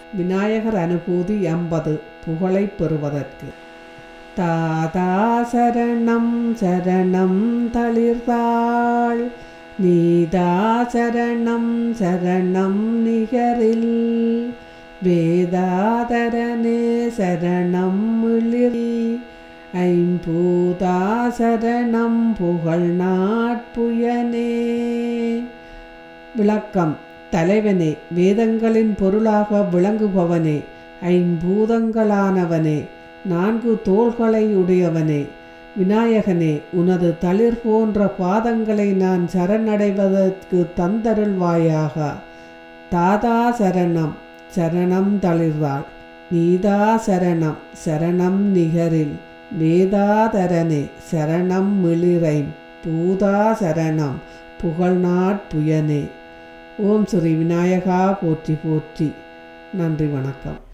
விநாயகர் அனுபூதி எண்பது புகழை பெறுவதற்கு தாதா சரணம் சரணம் தளிர்தாள் நீதா சரணம் சரணம் நிகரில் வேதாதரனே சரணம் மிளிரி ஐம்பூதா சரணம் புகழ் நாட்புயனே விளக்கம் தலைவனே வேதங்களின் பொருளாக விளங்குபவனே ஐம்பூதங்களானவனே நான்கு தோள்களை உடையவனே விநாயகனே உனது தளிர் போன்ற பாதங்களை நான் சரணடைவதற்கு தந்தருள்வாயாக தாதா சரணம் சரணம் தளிர்வாள் நீதா சரணம் சரணம் நிகரில் வேதாதரனே சரணம் மிளிரை பூதா சரணம் புகழ்நாட்புயனே ஓம் ஸ்ரீ விநாயகா போற்றி போற்றி நன்றி வணக்கம்